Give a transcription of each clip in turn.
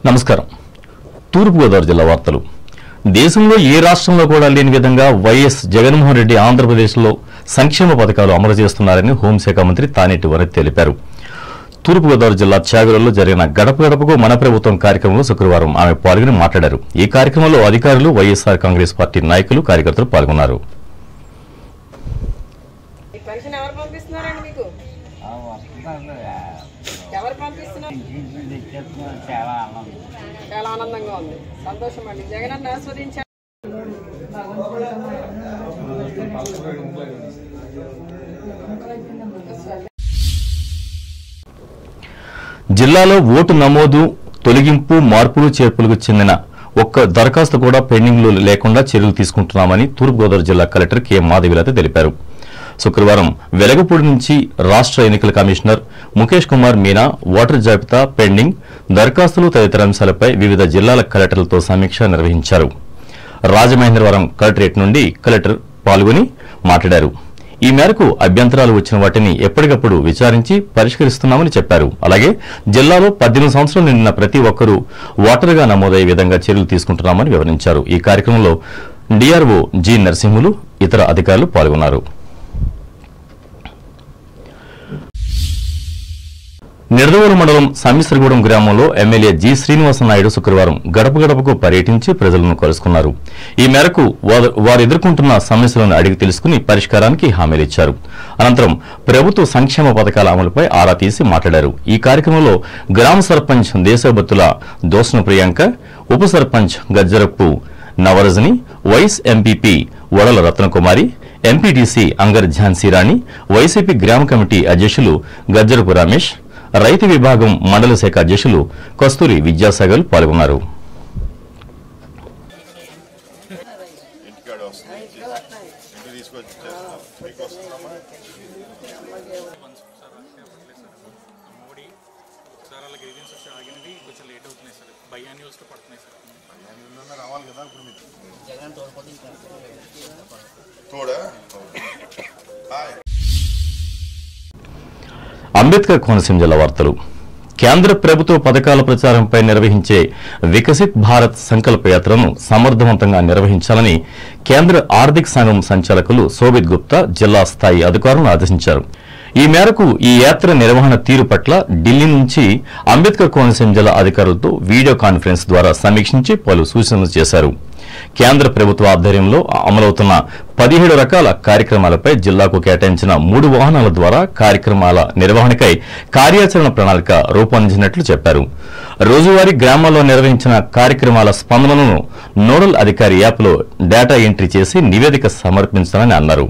నమస్కారం తూర్పుగోదావరి జిల్లా వార్తలు దేశంలో ఏ రాష్ట్రంలో కూడా లేని విధంగా వైఎస్ జగన్మోహన్ రెడ్డి ఆంధ్రప్రదేశ్లో సంక్షేమ పథకాలు అమలు చేస్తున్నారని హోంశాఖ మంత్రి తానేటి వరద్ తెలిపారు తూర్పుగోదావరి జిల్లా చాగులలో జరిగిన గడప గడపకు మన ప్రభుత్వం కార్యక్రమంలో శుక్రవారం ఆమె పాల్గొని మాట్లాడారు ఈ కార్యక్రమంలో అధికారులు వైఎస్ఆర్ కాంగ్రెస్ పార్టీ నాయకులు కార్యకర్తలు పాల్గొన్నారు ఈ పెన్షన్ ఎవరు పంపిస్తున్నారండి మీకు ఎవరు పంపిస్తున్నారు చాలా ఆనందం చాలా ఆనందంగా ఉంది సంతోషం అండి జగన్ అన్న ఆస్వాదించారు జిల్లాలో ఓటు నమోదు తొలగింపు మార్పులు చేర్పులకు చెందిన ఒక్క దరఖాస్తు కూడా పెండింగ్ లో లేకుండా చర్యలు తీసుకుంటున్నామని తూర్పుగోదావరి జిల్లా కలెక్టర్ కె మాధవిలత తెలిపారు శుక్రవారం వెలగపూడి నుంచి రాష్ట్ర ఎన్నికల కమిషనర్ ముఖేష్ కుమార్ మీనా ఓటర్ జాబితా పెండింగ్ దరఖాస్తులు తదితర అంశాలపై వివిధ జిల్లాల కలెక్టర్లతో సమీక్ష నిర్వహించారు రాజమహేంద్రవరం కలెక్టరేట్ నుండి కలెక్టర్ పాల్గొని మాట్లాడారు ఈ మేరకు అభ్యంతరాలు వచ్చిన వాటిని ఎప్పటికప్పుడు విచారించి పరిష్కరిస్తున్నామని చెప్పారు అలాగే జిల్లాలో పద్దెనిమిది సంవత్సరాలు నిండిన ప్రతి ఒక్కరూ ఓటరుగా నమోదయ్యే విధంగా చర్యలు తీసుకుంటున్నామని వివరించారు ఈ కార్యక్రమంలో డిఆర్ఓ జి నరసింహులు ఇతర అధికారులు పాల్గొన్నారు నిడదవోలు మండలం సమ్మిశ్రగూడెం గ్రామంలో ఎమ్మెల్యే జి శ్రీనివాస నాయుడు శుక్రవారం గడప గడపకు పర్యటించి ప్రజలను కలుసుకున్నారు ఈ మేరకు వారు వారు ఎదుర్కొంటున్న సమస్యలను అడిగి తెలుసుకుని పరిష్కారానికి హామీలిచ్చారు అనంతరం ప్రభుత్వ సంక్షేమ పథకాల అమలుపై ఆరా తీసి మాట్లాడారు ఈ కార్యక్రమంలో గ్రామ సర్పంచ్ దేశభక్తుల దోసన ప్రియాంక ఉప sarpanch Gajjarapu Navarajani vice MPP Vadala Ratnakumari MPTC Angar Jhansi Rani YCP గ్రామ కమిటీ అధ్యక్షులు గజ్జరపు రమేష్ రైతు విభాగం మండల శాఖ అధ్యక్షులు కస్తూరి విద్యాసాగర్ పాల్గొన్నారు ఇంటికాడ వస్తుంది ఇంటికి తీసుకొచ్చి చేస్తాం మీకు వస్తుందమ్మా మోడీ ఒకసారి అలా గ్రీవెన్స్ వచ్చి ఆగినవి కొంచెం లేట్ అవుతున్నాయి సార్ బయాన్యూల్స్లో పడుతున్నాయి సార్ ఏమన్నా రావాలి కదా ఇప్పుడు మీకు తోడా హాయ్ అంబేద్కర్ కోనసీమ జిల్లా వార్తలు కేంద్ర ప్రభుత్వ పథకాల ప్రచారంపై నిర్వహించే వికసిత్ భారత్ సంకల్ప యాత్రను సమర్థవంతంగా నిర్వహించాలని కేంద్ర ఆర్థిక సంఘం సంచాలకులు శోభిత్ గుప్తా జిల్లా స్థాయి అధికారులను ఆదేశించారు ఈ మేరకు ఈ యాత్ర నిర్వహణ తీరు పట్ల ఢిల్లీ నుంచి అంబేద్కర్ కోనసీమ జిల్లా అధికారులతో వీడియో కాన్ఫరెన్స్ ద్వారా సమీక్షించి పలు సూచనలు చేశారు కేంద్ర ప్రభుత్వ ఆధ్వర్యంలో అమలవుతున్న పదిహేడు రకాల కార్యక్రమాలపై జిల్లాకు కేటాయించిన మూడు వాహనాల ద్వారా కార్యక్రమాల నిర్వహణకై కార్యాచరణ ప్రణాళిక రూపొందించినట్లు చెప్పారు రోజువారీ గ్రామాల్లో నిర్వహించిన కార్యక్రమాల స్పందనలను నోడల్ అధికారి యాప్లో డేటా ఎంట్రీ చేసి నివేదిక సమర్పించాలని అన్నారు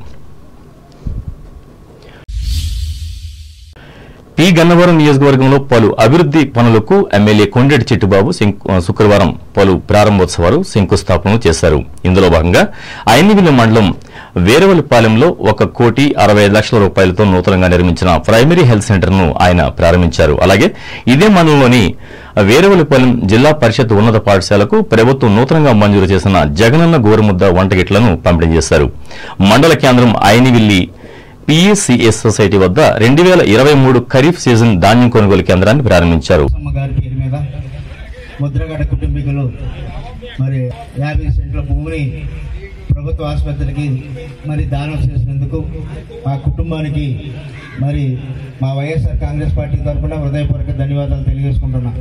పి గన్నవరం నియోజకవర్గంలో పలు అభివృద్ది పనులకు ఎమ్మెల్యే కొండెటి చిట్టుబాబు శంకు- శుక్రవారం పలు ప్రారంభోత్సవాలు శంకుస్థాపనలు చేశారు ఇందులో భాగంగా ఐనివిల్లి మండలం వేరవల్లిపాలెంలో ఒక కోటి అరవై ఐదు లక్షల రూపాయలతో నూతనంగా నిర్మించిన ప్రైమరీ హెల్త్ సెంటర్ ను ఆయన ప్రారంభించారు అలాగే ఇదే మండలంలోని వేరవల్లిపాలెం జిల్లా పరిషత్ ఉన్నత పాఠశాలకు ప్రభుత్వం నూతనంగా మంజూరు చేసిన జగనన్న గోరుముద్ద వంటగిట్లను పంపిణీ చేశారు మండల కేంద్రం ఐనివిల్లి పిఈసిఎస్ సొసైటీ వద్ద రెండు వేల ఇరవై మూడు ఖరీఫ్ సీజన్ ధాన్యం కొనుగోలు కేంద్రాన్ని ప్రారంభించారు అమ్మ గారి పేరు మీద ముద్రగడ్డ కుటుంబీకులు మరి యాభై సెంట్ల భూమిని ప్రభుత్వ ఆసుపత్రికి మరి దానం చేసినందుకు ఆ కుటుంబానికి మరి మా వైఎస్ఆర్ కాంగ్రెస్ పార్టీ తరఫున హృదయపూర్వక ధన్యవాదాలు తెలియజేసుకుంటున్నా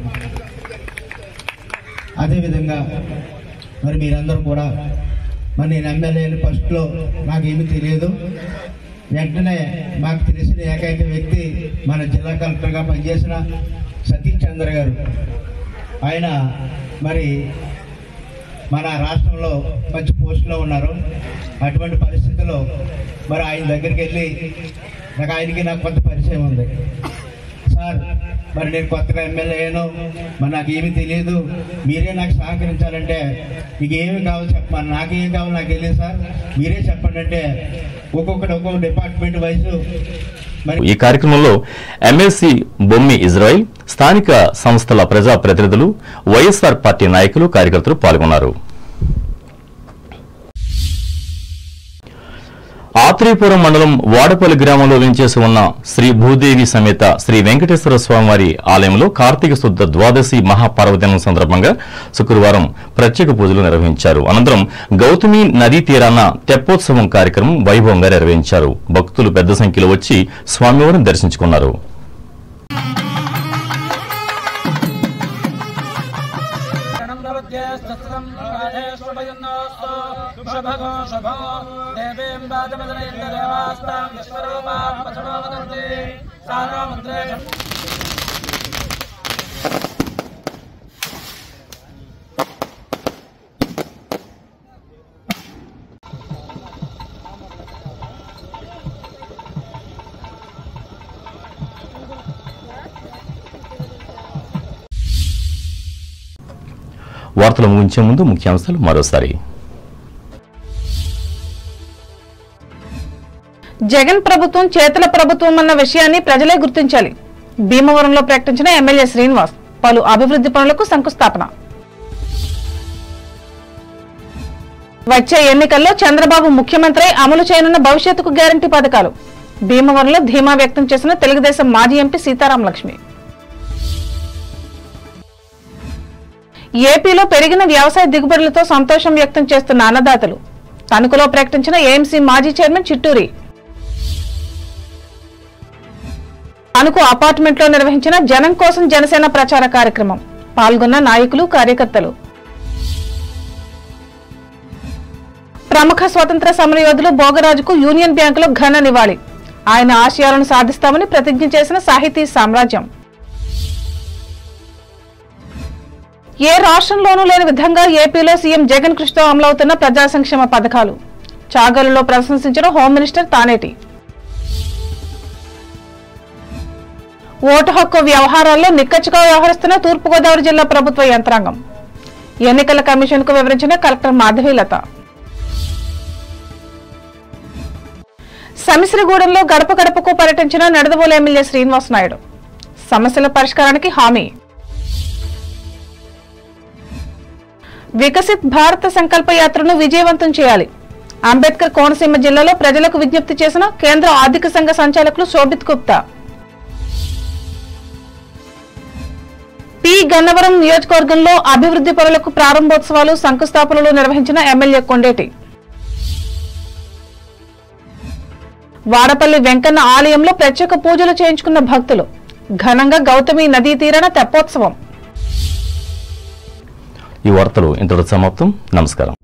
అదేవిధంగా మరి మీరందరూ కూడా మరి నేను ఎమ్మెల్యేని ఫస్ట్లో నాకేమీ తెలియదు వెంటనే మాకు తెలిసిన ఏకైక వ్యక్తి మన జిల్లా కలెక్టర్గా పనిచేసిన సతీష్ చంద్ర గారు ఆయన మరి మన రాష్ట్రంలో మంచి పోస్టులో ఉన్నారు అటువంటి పరిస్థితుల్లో మరి ఆయన దగ్గరికి వెళ్ళి నాకు ఆయనకి నాకు కొంత పరిచయం ఉంది సార్ మరి నేను కొత్తగా ఎమ్మెల్యే అయ్యాను మరి నాకు ఏమీ తెలియదు మీరే నాకు సహకరించాలంటే మీకు ఏమి కావాలో చెప్పమని నాకు ఏం కావాలో నాకు తెలియదు సార్ మీరే చెప్పండి అంటే ఒక్కొక్కటి ఒక్కొక్క డిపార్ట్మెంట్ వైజ్ మరి ఈ కార్యక్రమంలో ఎమ్మెల్సీ బొమ్మి ఇజ్రాయిల్ స్థానిక సంస్థల ప్రజా ప్రతినిధులు వైఎస్ఆర్ పార్టీ నాయకులు కార్యకర్తలు పాల్గొన్నారు ఆత్రేయపురం మండలం వాడపల్లి గ్రామంలో వెంచేసి ఉన్న శ్రీ భూదేవి సమేత శ్రీ వెంకటేశ్వర స్వామివారి ఆలయంలో కార్తీక శుద్ధ ద్వాదశి మహాపర్వదినం సందర్భంగా శుక్రవారం ప్రత్యేక పూజలు నిర్వహించారు అనంతరం గౌతమి నదీ తీరాన తెప్పోత్సవం కార్యక్రమం వైభవంగా నిర్వహించారు భక్తులు పెద్ద సంఖ్యలో వచ్చి స్వామివారిని దర్శించుకున్నారు शुभगो शुभो देवीं वादमदनैन्द्रदेवास्तां विश्वरूपां वचनो वदन्ति सारो मुद्रे వార్తలు ముగించే ముందు ముఖ్యాంశాలు మరోసారి జగన్ ప్రభుత్వం చేతుల ప్రభుత్వం అన్న విషయాన్ని ప్రజలే గుర్తించాలి భీమవరంలో ప్రకటించిన ఎమ్మెల్యే శ్రీనివాస్ పలు అభివృద్ధి పనులకు శంకుస్థాపన వచ్చే ఎన్నికల్లో చంద్రబాబు ముఖ్యమంత్రి అమలు చేయనున్న భవిష్యత్తుకు గ్యారంటీ పథకాలు భీమవరంలో ధీమా వ్యక్తం చేసిన తెలుగుదేశం మాజీ ఎంపీ సీతారాం లక్ష్మి ఏపీలో పెరిగిన వ్యవసాయ దిగుబడులతో సంతోషం వ్యక్తం చేస్తున్న అన్నదాతలు తణుకులో ప్రకటించిన ఏఎంసీ మాజీ చైర్మన్ చిట్టూరి తణుకు అపార్ట్మెంట్ లో నిర్వహించిన జనం కోసం జనసేన ప్రచార కార్యక్రమం పాల్గొన్న నాయకులు కార్యకర్తలు ప్రముఖ స్వతంత్ర సమరయోధులు భోగరాజుకు యూనియన్ బ్యాంకులో ఘన నివాళి ఆయన ఆశయాలను సాధిస్తామని ప్రతిజ్ఞ చేసిన సాహితీ సామ్రాజ్యం ఏ రాష్ట్రంలోనూ లేని విధంగా ఏపీలో సీఎం జగన్ కృషితో అమలవుతున్న ప్రజా సంక్షేమ పథకాలు చాగలులో ప్రశంసించిన హోం మినిస్టర్ తానేటి ఓటు హక్కు వ్యవహారాల్లో నిక్కచ్చిగా వ్యవహరిస్తున్న తూర్పుగోదావరి జిల్లా ప్రభుత్వ యంత్రాంగం ఎన్నికల కమిషన్ కు వివరించిన కలెక్టర్ మాధవీలత సమిశ్రగూడెంలో గడప గడపకు పర్యటించిన నడదవోలు ఎమ్మెల్యే శ్రీనివాస్ నాయుడు సమస్యల పరిష్కారానికి హామీ వికసిత్ భారత సంకల్ప యాత్రను విజయవంతం చేయాలి అంబేద్కర్ కోనసీమ జిల్లాలో ప్రజలకు విజ్ఞప్తి చేసిన కేంద్ర ఆర్థిక సంఘ సంచాలకులు శోభిత్ గుప్తా పి గన్నవరం నియోజకవర్గంలో అభివృద్ధి పనులకు ప్రారంభోత్సవాలు శంకుస్థాపనలు నిర్వహించిన ఎమ్మెల్యే కొండేటి వాడపల్లి వెంకన్న ఆలయంలో ప్రత్యేక పూజలు చేయించుకున్న భక్తులు ఘనంగా గౌతమి నదీ తీరాన తెప్పోత్సవం ఈ వార్తలు ఇంతటితో సమాప్తం నమస్కారం